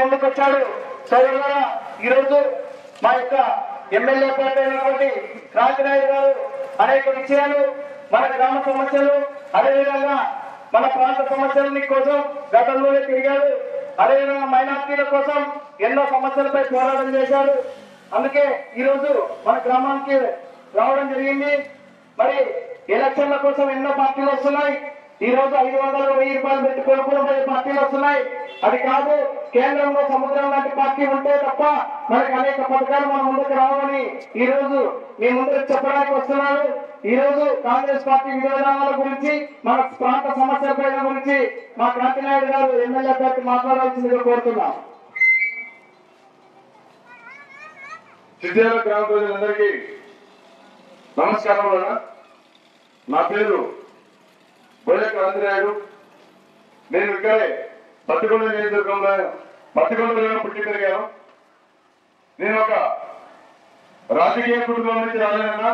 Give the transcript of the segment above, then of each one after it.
ముందుకు వచ్చాడు సోదరులారా ఈరోజు మా యొక్క ఎమ్మెల్యే పార్టీ అయినటువంటి రాజనాయుడు గారు అనేక విషయాలు మన గ్రామ సమస్యలు అదేవిధంగా మన ప్రాంత సమస్యల కోసం గతంలోనే తిరిగాడు అదేవిధంగా మైనార్టీల కోసం ఎన్నో సమస్యలపై పోరాటం చేశాడు అందుకే ఈరోజు మన గ్రామానికి రావడం జరిగింది మరి ఎలక్షన్ల కోసం ఎన్నో పార్టీలు వస్తున్నాయి ఈ రోజు ఐదు వందలు వెయ్యి రూపాయలు పెట్టి కొనుక్కునే పార్టీలు వస్తున్నాయి అది కాదు కేంద్రంలో సముద్రం లాంటి పార్టీ ఉంటే తప్ప మనకి అనేక పథకాలు మన ముందుకు రావని ఈ రోజు మీ ముందుకు చెప్పడానికి వస్తున్నాను ఈ రోజు కాంగ్రెస్ పార్టీ విధానాల గురించి మన ప్రాంత సమస్యల గురించి మా కాంతినాయుడు గారు ఎమ్మెల్యే పార్టీ మాట్లాడాల్సిందిగా కోరుతున్నాం సిద్ధియాల గ్రామ ప్రజలందరికీ నమస్కారం అన్న. నా పేరు బోయ క్రాంతిరాయుడు నేను ఇక్కడే పత్తికొండ నియోజకవర్గంలో పత్తికొండలో పుట్టి పెరిగాను నేను ఒక రాజకీయ కుటుంబం నుంచి రాలేనన్నా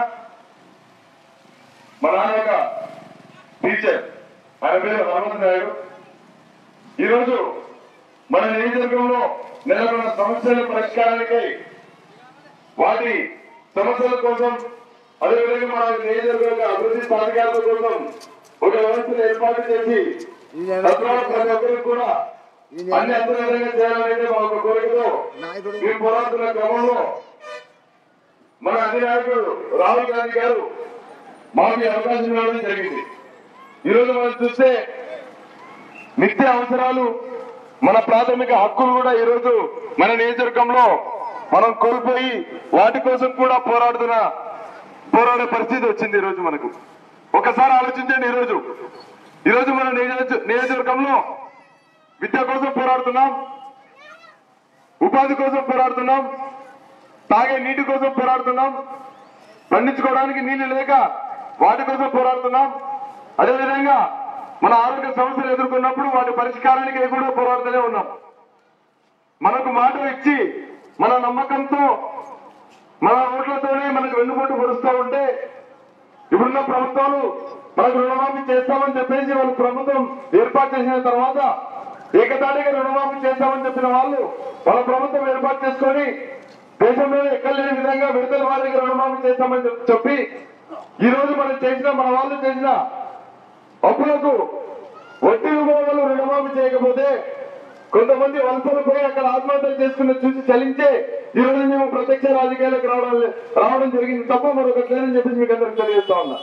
మా నాన్న ఒక టీచర్ ఆయన పేరు హనుమంత నాయుడు ఈరోజు మన నియోజకవర్గంలో నెలకొన్న సమస్యల పరిష్కారానికై వాటి సమస్యల కోసం అదేవిధంగా మన నియోజకవర్గ అభివృద్ధి సాధికారత కోసం ఒక వ్యవస్థను ఏర్పాటు చేసి తద్వారా ప్రతి ఒక్కరికి కూడా అన్ని అంతర్గతంగా చేయాలనేది మా ఒక కోరికతో మేము పోరాడుతున్న క్రమంలో మన అధినాయకుడు రాహుల్ గాంధీ గారు మాకు ఈ అవకాశం ఇవ్వడం జరిగింది ఈరోజు మనం చూస్తే నిత్య అవసరాలు మన ప్రాథమిక హక్కులు కూడా ఈరోజు మన నియోజకవర్గంలో మనం కోల్పోయి వాటి కోసం కూడా పోరాడుతున్న పోరాడే పరిస్థితి వచ్చింది ఈరోజు మనకు ఒకసారి ఆలోచించండి ఈరోజు ఈరోజు మన నియోజక నియోజకవర్గంలో విద్య కోసం పోరాడుతున్నాం ఉపాధి కోసం పోరాడుతున్నాం తాగే నీటి కోసం పోరాడుతున్నాం పండించుకోవడానికి నీళ్లు లేక వాటి కోసం పోరాడుతున్నాం అదేవిధంగా మన ఆరోగ్య సమస్యలు ఎదుర్కొన్నప్పుడు వాటి పరిష్కారానికి కూడా పోరాడుతూనే ఉన్నాం మనకు మాట ఇచ్చి మన నమ్మకంతో మన ఓట్లతోనే మనకు వెన్నుపోటు పొడుస్తూ ఉంటే ఇప్పుడున్న ప్రభుత్వాలు మనకు రుణమాఫీ చేస్తామని చెప్పేసి వాళ్ళు ప్రభుత్వం ఏర్పాటు చేసిన తర్వాత ఏకతాటిగా రుణమాఫీ చేస్తామని చెప్పిన వాళ్ళు వాళ్ళ ప్రభుత్వం ఏర్పాటు చేసుకొని దేశంలో ఎక్కడ లేని విధంగా విడుదల వారికి రుణమాఫీ చేస్తామని చెప్పి- చెప్పి ఈ రోజు మనం చేసిన మన వాళ్ళు చేసిన అప్పులకు వడ్డీ రూపంలో రుణమాఫీ చేయకపోతే కొంతమంది వలసలు పోయి అక్కడ ఆత్మహత్యలు చేసుకున్న చూసి చలించే ఈ రోజు మేము ప్రత్యక్ష రాజకీయాలకు రావడం రావడం జరిగింది తప్ప మరొకటి లేదని చెప్పేసి మీకు అందరికి తెలియజేస్తా ఉన్నా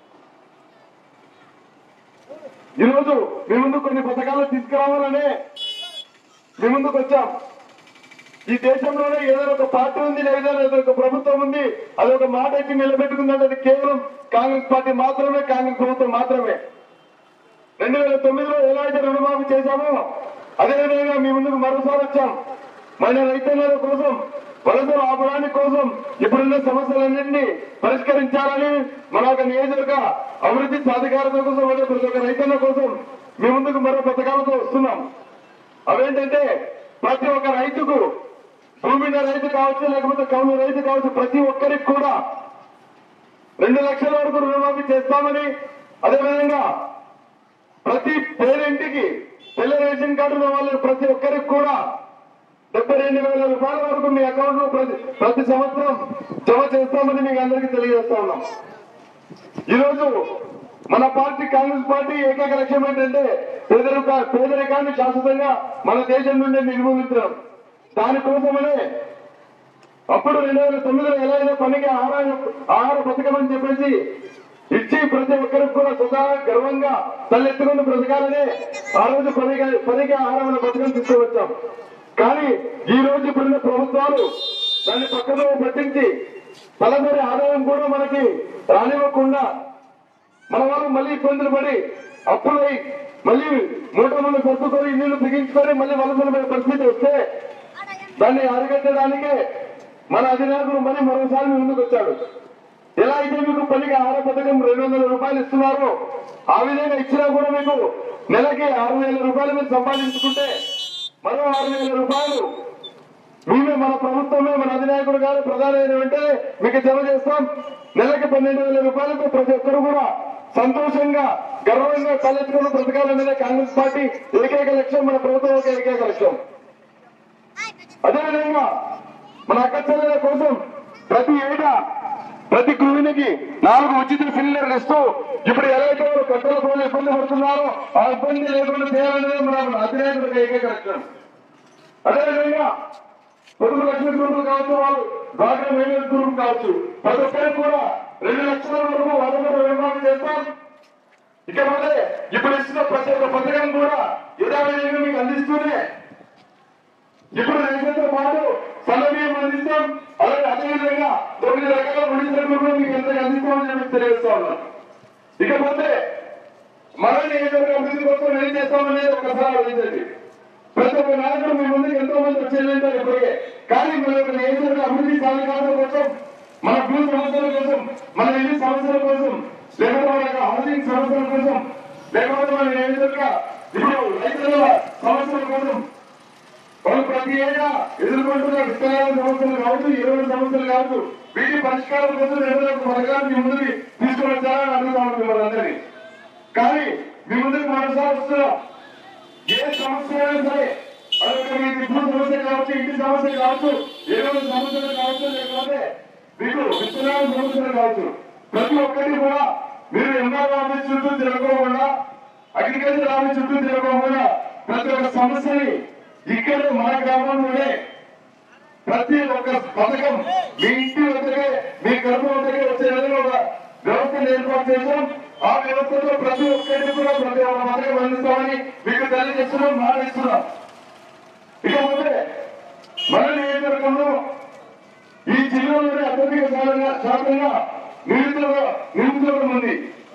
ఈ రోజు మీ ముందు కొన్ని పథకాలు తీసుకురావాలనే మీ ముందుకు వచ్చాం ఈ దేశంలోనే ఏదైనా ఒక పార్టీ ఉంది లేదా ఏదో ఒక ప్రభుత్వం ఉంది అది ఒక మాట ఇచ్చి నిలబెట్టుకుందంటే అది కేవలం కాంగ్రెస్ పార్టీ మాత్రమే కాంగ్రెస్ ప్రభుత్వం మాత్రమే రెండు వేల తొమ్మిదిలో ఎలా అయితే రుణమాఫీ చేశామో అదేవిధంగా మీ ముందుకు మరోసారి వచ్చాం మన రైతన్నల కోసం వలసలు ఆపడానికి కోసం ఇప్పుడున్న సమస్యలన్నింటినీ పరిష్కరించాలని మన ఒక నియోజకవర్గ అభివృద్ధి సాధికారత కోసం అదే ప్రతి ఒక్క రైతన్న కోసం మీ ముందుకు మరో పథకాలతో వస్తున్నాం అవేంటంటే ప్రతి ఒక్క రైతుకు భూమి మీద రైతు కావచ్చు లేకపోతే కౌలు రైతు కావచ్చు ప్రతి ఒక్కరికి కూడా రెండు లక్షల వరకు రుణమాఫీ చేస్తామని అదేవిధంగా ప్రతి పేరింటికి తెల్ల రేషన్ కార్డు ఉన్న వాళ్ళకి ప్రతి ఒక్కరికి కూడా డెబ్బై రెండు వేల రూపాయల వరకు మీ అకౌంట్ లో ప్రతి ప్రతి సంవత్సరం జమ చేస్తామని మీకు అందరికీ తెలియజేస్తా ఉన్నాం ఈరోజు మన పార్టీ కాంగ్రెస్ పార్టీ ఏకైక లక్ష్యం ఏంటంటే పేదరిక పేదరికాన్ని శాశ్వతంగా మన దేశం నుండి నిర్మూలించడం దానికోసమనే అప్పుడు రెండు వేల తొమ్మిదిలో ఎలా అయితే పనికి ఆహార ఆహార పథకం అని చెప్పేసి ఇచ్చి ప్రతి ఒక్కరికి కూడా సుధార గర్వంగా తలెత్తుకుని బ్రతకాలని ఆ రోజు పనికి పనికి ఆహారం అనే పథకం తీసుకువచ్చాం కానీ ఈ రోజు ఇప్పుడున్న ప్రభుత్వాలు దాన్ని పక్కన పట్టించి తలసరి ఆదాయం కూడా మనకి రానివ్వకుండా మన వాళ్ళు మళ్ళీ ఇబ్బందులు పడి అప్పులై మళ్ళీ మూట ముందు సర్దుకొని ఇల్లు బిగించుకొని మళ్ళీ వలసలు పడే పరిస్థితి వస్తే దాన్ని అరికట్టడానికే మన అధినాయకుడు మళ్ళీ మరోసారి మీ ముందుకు వచ్చాడు ఎలా అయితే మీకు పనికి ఆహార పథకం రెండు వందల రూపాయలు ఇస్తున్నారో ఆ విధంగా ఇచ్చినా కూడా మీకు నెలకి ఆరు వేల రూపాయలు మీరు సంపాదించుకుంటే మరో ఆరు వేల రూపాయలు మేమే మన ప్రభుత్వమే మన అధినాయకుడు గారు ప్రధాని అయిన వెంటనే మీకు జమ చేస్తాం నెలకి పన్నెండు వేల రూపాయలకు ప్రతి ఒక్కరు కూడా సంతోషంగా గర్వంగా తలెత్తుకుని బ్రతకాలనేదే కాంగ్రెస్ పార్టీ ఏకైక లక్ష్యం మన ప్రభుత్వం ఒక ఏకైక లక్ష్యం అదేవిధంగా మన అక్క చెల్లెల కోసం ప్రతి ఏటా ప్రతి గృహిణికి నాలుగు ఉచిత సిలిండర్లు ఇస్తూ ఇప్పుడు ఎవరైతే వాళ్ళు కట్టెల పోలు ఇబ్బంది పడుతున్నారో ఆ ఇబ్బంది లేకుండా చేయాలనేది మన అధినేతలకు ఏకైక లక్ష్యం అదేవిధంగా పొదుపు లక్ష్మి గ్రూపులు కావచ్చు వాళ్ళు బాగా మహిళల గ్రూప్ కావచ్చు ప్రతి ఒక్కరికి కూడా రెండు లక్షల వరకు వాళ్ళ నిర్మాణం చేస్తాం ఇకపోతే ఇప్పుడు ఇస్తున్న ప్రతి ఒక్క పథకం కూడా యథావిధంగా మీకు అందిస్తూనే ఇప్పుడు రైతులతో పాటు సన్నబియ్యం అందిస్తాం అలాగే అదేవిధంగా తొమ్మిది రకాల ముడి సరుకులు కూడా మీకు ఎంత అందిస్తామని చెప్పి తెలియజేస్తా ఉన్నాం ఇకపోతే మన నియోజకవర్గ అభివృద్ధి కోసం ఏం చేస్తామనేది ఒకసారి ఆలోచించండి ప్రతి ఒక్క నాయకుడు మీ ముందుకు ఎంతో మంది వచ్చేదంటారు ఇప్పటికే కానీ మన యొక్క నియోజకవర్గ అభివృద్ధి సాధికారుల కోసం మన భూ సమస్యల కోసం మన ఇల్లు సమస్యల కోసం లేకపోతే మన యొక్క హౌసింగ్ సమస్యల కోసం లేకపోతే మన నియోజకవర్గ ఇప్పుడు రైతుల సమస్యల కోసం వాళ్ళు ప్రతి ఏటా ఎదుర్కొంటున్న విత్తనాల సమస్యలు కావచ్చు ఎరువుల సమస్యలు కావచ్చు వీటి పరిష్కారం కోసం ఏదైనా ఒక పథకాన్ని మీ ముందుకి తీసుకుని వచ్చారని అడుగుతాను మిమ్మల్ని అందరినీ కానీ మీ ముందుకు మరోసారి వస్తున్నాం ఏ సమస్య అయినా సరే అదొక మీ భూ సమస్య కావచ్చు ఇంటి సమస్య కావచ్చు ఎరువుల సమస్యలు కావచ్చు లేకపోతే మీకు విత్తనాల సమస్యలు కావచ్చు ప్రతి ఒక్కటి కూడా మీరు ఎంఆర్ ఆఫీస్ చుట్టూ తిరగకుండా అగ్రికల్చర్ ఆఫీస్ చుట్టూ తిరగకుండా ప్రతి ఒక్క సమస్యని ఇక్కడ మన గ్రామంలోనే ప్రతి ఒక్క పథకం మీ ఇంటి వద్దకే మీ గర్భం వద్దకే వచ్చే విధంగా ఒక వ్యవస్థను ఏర్పాటు చేశాం ఆ వ్యవస్థలో ప్రతి ఒక్కరికి కూడా ప్రతి ఒక్క పథకం అందిస్తామని మీకు తెలియజేస్తున్నాం మాట ఇస్తున్నాం ఇకపోతే మన నియోజకవర్గంలో ఈ జిల్లాలోనే అత్యధిక శాతంగా శాతంగా నిరుద్యోగ నిరుద్యోగం ఉంది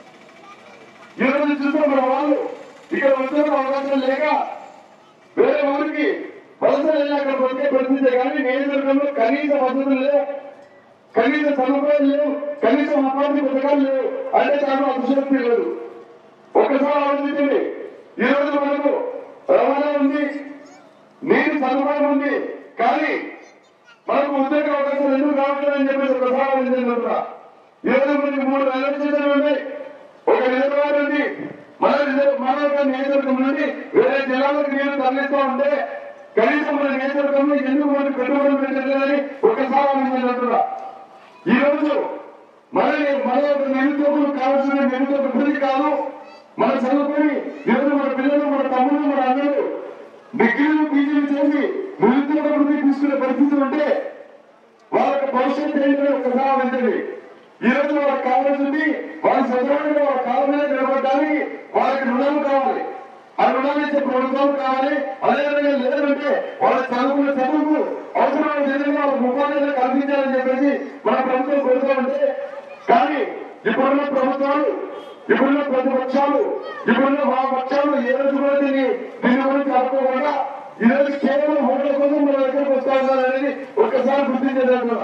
ఈ రోజు చూస్తే మన వాళ్ళు ఇక్కడ ఉద్యోగ అవకాశం లేక వేరే ఊరికి వలస వెళ్ళి అక్కడ బతికే పరిస్థితి కానీ నియోజకవర్గంలో కనీస వసతులు లేవు కనీస సదుపాయాలు లేవు కనీస అపాధి పథకాలు లేవు అంటే చాలా అభివృద్ధి లేదు ఒక్కసారి ఆలోచించండి ఈ రోజు మనకు రవాణా ఉంది నీటి సదుపాయం ఉంది కానీ మనకు ఉద్యోగ అవకాశాలు ఎందుకు రావట్లేదని చెప్పేసి ఒకసారి ఆలోచించండి ఈ రోజు మనకి మూడు రైల్వే స్టేషన్లు ఉన్నాయి ఒక రిజర్వాయర్ ఉంది మన రిజర్వ్ మన యొక్క నియోజకవర్గం నుండి వేరే జిల్లాలకు నీళ్లు తరలిస్తూ ఉంటే కనీసం మన నియోజకవర్గంలో ఎందుకు మనకు పెట్టుబడులు పెట్టలేదని ఒకసారి ఆలోచించాలంటున్నా ఈ రోజు మన మన యొక్క నిరుద్యోగులు కావాల్సిన నిరుద్యోగ అభివృద్ధి కాదు మన చదువుకొని ఈరోజు మన పిల్లలు మన తమ్ముళ్ళు మన అన్నలు డిగ్రీలు పీజీలు చేసి నిరుద్యోగ అభివృద్ధి తీసుకునే పరిస్థితి ఉంటే వాళ్ళకి భవిష్యత్తు ఏంటని ఒకసారి ఆలోచించండి ఈ రోజు వాళ్ళకి కావాల్సింది వాళ్ళ సదరంగా వాళ్ళ కాలం మీద నిలబడడానికి వాళ్ళకి రుణాలు కావాలి ఆ రుణాలు ఇచ్చే ప్రభుత్వాలు కావాలి అదేవిధంగా లేదంటే వాళ్ళ చదువుకున్న చదువుకు అవసరమైన విధంగా వాళ్ళ ఉపాధిని కల్పించాలని చెప్పేసి మన ప్రభుత్వం కోరుతూ ఉంటే కానీ ఇప్పుడున్న ప్రభుత్వాలు ఇప్పుడున్న ప్రతిపక్షాలు ఇప్పుడున్న వామపక్షాలు ఏ రోజు కూడా దీన్ని దీని గురించి అనుకోకుండా ఈ రోజు కేవలం ఓట్ల కోసం మన దగ్గరకు వస్తా ఉన్నారనేది ఒక్కసారి గుర్తించేదన్నమాట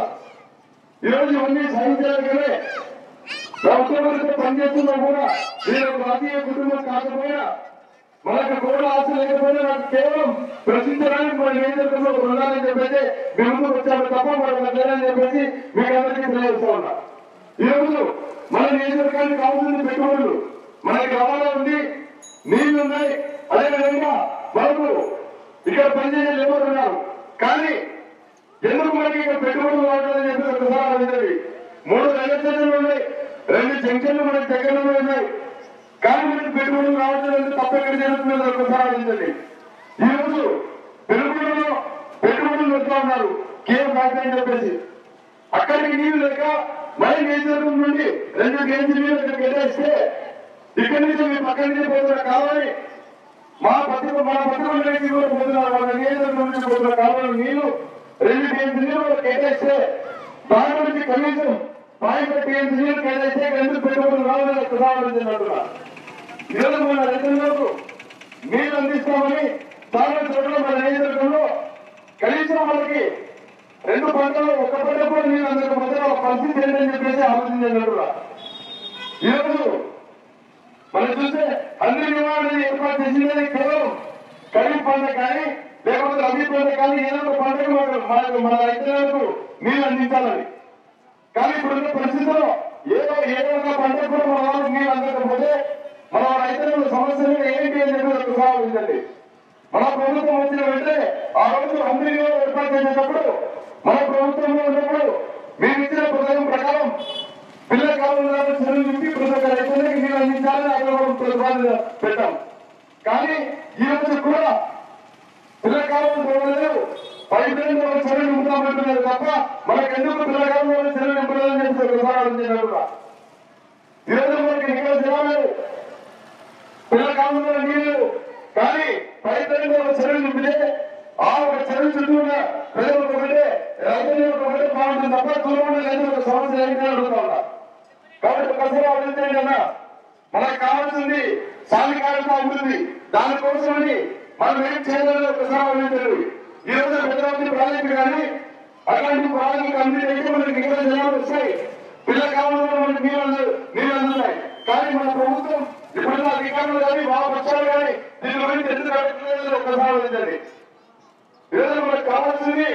ఈ రోజు ఇవన్నీ సాధించడానికనే ప్రభుత్వంతో పనిచేస్తున్నా కూడా నేను ఒక రాజకీయ కుటుంబం కాకపోయినా మనకు కూడా ఆశ లేకపోయినా నాకు కేవలం ప్రశ్నించడానికి మన నియోజకవర్గంలో ఉండాలని చెప్పేసి మీ ముందుకు వచ్చాము తప్ప మనకు నచ్చలేదని చెప్పేసి మీకు అందరికీ తెలియజేస్తా ఉన్నా ఈ రోజు మన నియోజకవర్గానికి కావాల్సింది పెట్టుబడులు మనకి రవాణా ఉంది నీళ్లు ఉన్నాయి అదేవిధంగా మనకు ఇక్కడ పనిచేసే లేబర్ ఉన్నారు కానీ ఎందుకు మనకి ఇక్కడ పెట్టుబడులు వాడాలని చెప్పి ఒకసారి ఆలోచించండి మూడు రైల్వే స్టేషన్లు ఉన్నాయి రెండు జంక్షన్లు మనకి దగ్గరలో ఉన్నాయి కానీ మనకి పెట్టుబడులు రావట్లేదు తప్ప ఎక్కడ జరుగుతుందో ఒకసారి ఆలోచించండి ఈ రోజు పెరుగుదలలో పెట్టుబడులు పెడతా ఉన్నారు కేఎం ఫ్యాక్టరీ అని చెప్పేసి అక్కడికి నీళ్లు లేక మళ్ళీ నియోజకవర్గం నుండి రెండు కేజీ నీళ్ళు ఇక్కడ కేటాయిస్తే ఇక్కడి నుంచి మీ పక్క నుంచి పోతున్న కావాలి మా పత్రిక మన పత్రిక కూడా పోతున్నారు వాళ్ళ నియోజకవర్గం నుంచి పోతున్న కావాలి నీళ్లు రెండు టీఎంసీ నీళ్ళు కూడా కేటాయిస్తే దాని నుంచి కనీసం పాయింట్ టీఎంసీ నీళ్ళు కేటాయిస్తే ఎందుకు పెట్టుబడులు రావాలని ప్రధానమంత్రి ఈరోజు మన రైతులకు నీళ్లు అందిస్తామని చాలా చోట్ల మన నియోజకవర్గంలో కనీసం మనకి రెండు పంటలు ఒక పంట కూడా నీళ్ళు అందరి మధ్యలో పరిస్థితి ఏంటని చెప్పేసి ఆలోచించారు ఈరోజు మనం చూస్తే అన్ని నివారణ ఏర్పాటు చేసింది కేవలం ఖరీఫ్ పంట కానీ లేకపోతే రబీ పంట కానీ ఏదో ఒక పంటకు మనకు మనకు మన రైతులకు నీళ్ళు అందించాలని కానీ ఇప్పుడున్న పరిస్థితుల్లో ఏదో ఏదో ఒక పంట కూడా మన వాళ్ళకి నీళ్ళు అందకపోతే మన రైతుల సమస్యలు ఏంటి అని చెప్పి ఒకసారి ఆలోచించండి మన ప్రభుత్వం వచ్చిన వెంటనే ఆ రోజు అందరినీ ఏర్పాటు చేసేటప్పుడు మన ప్రభుత్వంలో ఉన్నప్పుడు మేము ఇచ్చిన పథకం ప్రకారం పిల్లల కాలంలో చెరువు నింపి ప్రతి ఒక్క రైతులకి నీళ్ళు అందించాలని అక్కడ మనం ప్రతిపాదన పెట్టాం కానీ ఈ రోజు కూడా పిల్లల కాలంలో చూడలేదు పైపు చెరువు నింపుతామంటున్నారు తప్ప మనకెందుకు పిల్లల కాలంలో చెరువు నింపలేదని చెప్పి ప్రసారం చేయడం ఈరోజు మనకి ఇక్కడ జనాలు పిల్లల కాలంలో నీళ్లు కానీ పైతరంగా ఒక చెరువు నింపితే ఆ ఒక చెరువు చుట్టూ ఉన్న ప్రజలు ఒకటే రైతులు ఒకటే బాగుంటుంది తప్ప దూరం లేదు ఒక సమస్య ఏంటి అడుగుతా ఉన్నా కాబట్టి ఒకసారి ఆలోచించండి అన్న మనకు కావాల్సింది సాధికారత అభివృద్ధి దానికోసమని మనం ఏం చేయాలని ఒకసారి ఆలోచించండి ఈ రోజు పెద్దవాళ్ళకి ప్రాజెక్టు కానీ అట్లాంటి ప్రాజెక్టు కంప్లీట్ అయితే మనకి ఇంకా జనాలు వస్తాయి పిల్లల కాలంలో మనకి నీళ్ళు అందు- నీళ్ళు అందుతాయి కానీ మన ప్రభుత్వం ఇప్పుడున్న అధికారులు కానీ వామపక్షాలు కానీ దీని గురించి ఎందుకు అడగట్లేదు ఒకసారి ఆలోచించండి ఈరోజు మనకు కావాల్సింది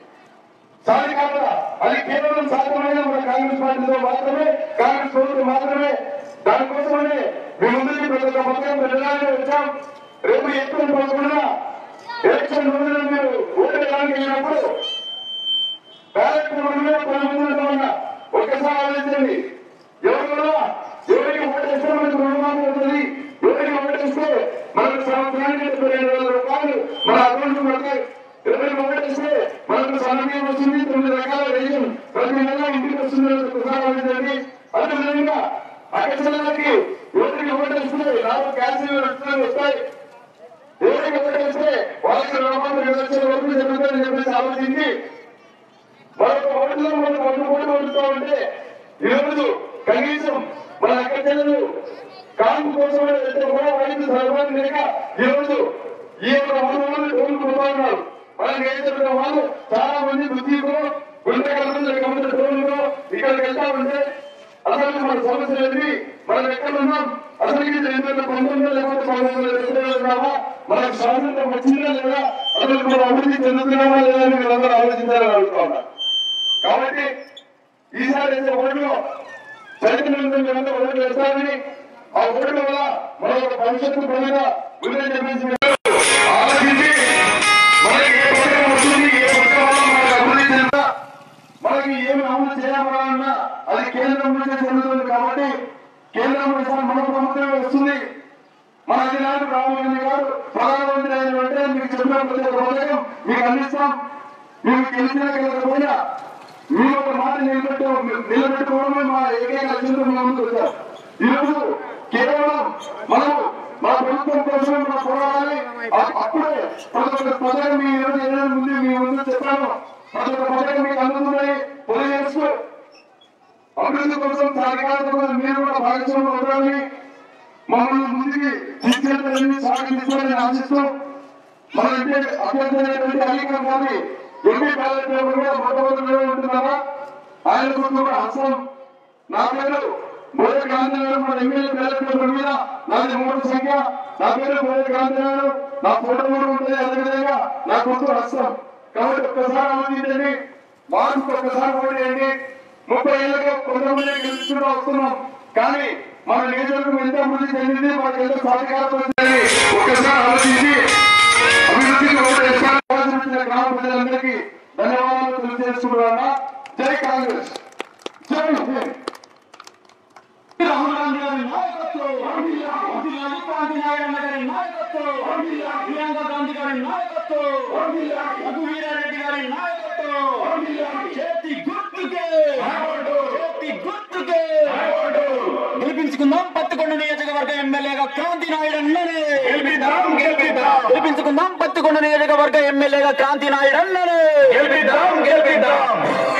సాధికారత అది కేవలం సాధ్యమైన మన కాంగ్రెస్ పార్టీతో మాత్రమే కాంగ్రెస్ ప్రభుత్వం మాత్రమే దానికోసమనే మీ ముందుకి ప్రతి ఒక్క పథకం పెట్టడానికి వచ్చాం రేపు ఏప్రిల్ పదకొండున ఎలక్షన్ రోజున మీరు ఓటు వేయడానికి వెళ్ళినప్పుడు బ్యాలెట్ మనమే పది మంది ఉంటామన్నా ఒక్కసారి ఆలోచించండి ఎవరు కూడా ఎవరికి ఓటేస్తే మనకు రుణమాఫీ అవుతుంది ఎవరికి ఓటేస్తే మనకు సంవత్సరానికి డెబ్బై రెండు వేల రూపాయలు మన అకౌంట్ పడతాయి ఎవరికి ఓటేస్తే మనకు సమయం వస్తుంది తొమ్మిది రకాల రేషన్ ప్రతి నెల ఇంటికి వస్తుంది ఒకసారి ఆలోచించండి అదేవిధంగా అక్కడికి ఎవరికి ఓటేస్తే నాకు క్యాన్సర్ వస్తున్నాయి వస్తాయి ఎవరికి ఓటేస్తే వాళ్ళకి రుణమాఫీ రెండు లక్షల వరకు జరుగుతుందని చెప్పేసి ఆలోచించి మరొక ఓటులో మనం వంద కోట్లు వండుతా ఉంటే ఈ రోజు కనీసం మన అక్క చెల్లెలు కాంపు కోసం వెళ్తే కూడా వారికి సరఫరా లేక ఈ రోజు ఈ యొక్క వంద మంది టోలు పోతా ఉన్నారు మనం ఏం చెప్పిన వాళ్ళు చాలా మంది బుద్ధిలో గుండెకల్లో కమిటీ టోలులో ఇక్కడికి వెళ్తా ఉంటే అసలు మన సమస్య ఏంటి మనం ఎక్కడ ఉన్నాం అసలు ఇది రెండు వేల పంతొమ్మిది లేకపోతే పంతొమ్మిది వందల ఇరవై ఉన్నామా మనకు స్వాతంత్రం వచ్చిందా లేదా అసలు మనం అభివృద్ధి చెందుతున్నామా లేదా అని మీరందరూ ఆలోచించాలని అడుగుతా ఉన్నా కాబట్టి ఈసారి వేసే ఓట్లు చరిత్ర మీరంతా ఓట్లు వేస్తారని ఆ ఓట్ల వల్ల మన యొక్క భవిష్యత్తు పరంగా ఉందని చెప్పేసి మీరు ఆలోచించి మనకి ఏ పథకం వస్తుంది ఏ పథకం వల్ల మనకు అభివృద్ధి చెందా మనకి ఏమి అమలు చేయాలన్నా అది కేంద్రం నుంచే జరుగుతుంది కాబట్టి కేంద్రం ఈసారి మన ప్రభుత్వమే వస్తుంది మన అధినాయకుడు రాహుల్ గాంధీ గారు ప్రధానమంత్రి అయిన వెంటనే మీకు చెప్పిన ప్రతి ఒక్క పథకం మీకు అందిస్తాం మీకు గెలిచినా గెలకపోయినా మీరు ఒక మాట నిలబెట్టే నిలబెట్టుకోవడమే మా ఏకైక లక్ష్యంతో మీ ముందుకు వచ్చారు ఈ రోజు కేవలం మనం మన ప్రభుత్వం కోసమే మనం పోరాడాలి అ- అప్పుడే ప్రతి ఒక్క పథకం మీ ఈరోజు ఏదైనా ముందు మీ ముందు చెప్పాను ప్రతి ఒక్క పథకం మీకు అందుతున్నాయి తెలియజేస్తూ అభివృద్ధి కోసం సాధికారత కోసం మీరు కూడా భాగస్వామ్యం అవుతారని మమ్మల్ని ముందుకి తీసుకెళ్తారని స్వాగతిస్తారని ఆశిస్తూ మన ఇంటి అభ్యర్థి అలీఖాన్ గారి ఎంపీ బ్యాలెట్ పేపర్ కూడా మొట్టమొదటిలో ఉంటున్నారా ఆయన గురించి కూడా హస్తం నా పేరు బోధ గాంధీనాడు మన ఎమ్మెల్యే బ్యాలెట్ పేపర్ మీద నాది మూడు సంఖ్య నా పేరు బోధ గాంధీనాడు నా ఫోటో కూడా ఉంటుంది అదేవిధంగా నా గుర్తు హస్తం కాబట్టి ఒక్కసారి ఆలోచించండి మార్పు ఒక్కసారి ఓడేయండి ముప్పై ఏళ్ళగా కొంతమంది గెలుచుకుంటూ వస్తున్నాం కానీ మన నియోజకవర్గం ఎంత అభివృద్ధి చెందింది మనకి ఎంత సాధికారత వచ్చిందని ఒక్కసారి ఆలోచించి అభివృద్ధికి ఓటు వేస్తాను ఆలోచించిన గ్రామ ప్రజలందరికీ ధన్యవాదాలు తెలియజేస్తున్నాను జై కాంగ్రెస్ జై హింద్ రాహుల్ గాంధీ గారి నాయకత్వం వర్ధిల్లాలి క్రాంతి నాయకన్న గారి నాయకత్వం ప్రియాంక గాంధీ గారి నాయకత్వం రఘువీరారెడ్డి గారి నాయకత్వం చేతి గుర్తుకే చేతి గుర్తుకే గెలిపించుకుందాం పత్తికొండ నియోజకవర్గ ఎమ్మెల్యేగా క్రాంతి నాయుడు అన్ననే గెలిపిద్దాం గెలిపిద్దాం గెలిపించుకుందాం పత్తికొండ నియోజకవర్గ ఎమ్మెల్యేగా క్రాంతి నాయుడు అన్ననే గెలిపిద్దాం గెలిపిద్దాం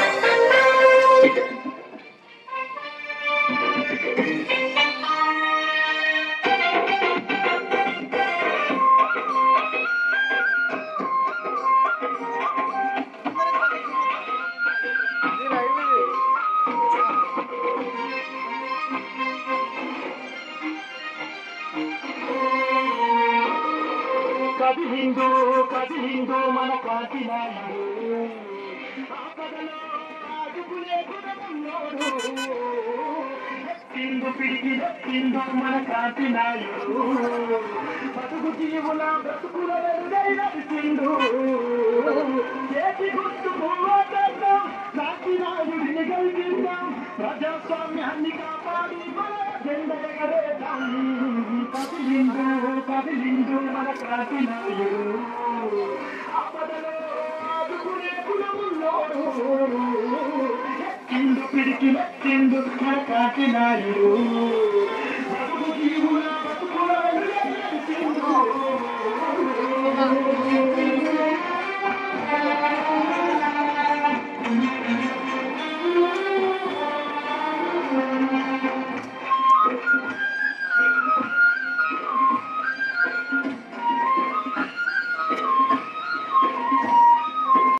కది హిందూ కది హిందూ మన క్రాంతి నాయుడు ఆపదలో కాదు ఆదుకునే గుణమున్నోడు సింధు పిడికి సింధు మన కాంతినాయుడు బతుకు జీవుల బ్రతుకుల వెలుగైన సింధు చేతి గుర్తు పోరాటం కాంతినాయుడిని గెలిపిద్దాం ప్రజాస్వామ్యాన్ని కాపాడి మన జెండ ఎగరేద్దాం కదిలిండు కదిలిండు మన కాంతినాయుడు ఆపదలో ఆదుకునే కులమున్నోడు చిందు పిడికి చిందు మన కాకినాయుడు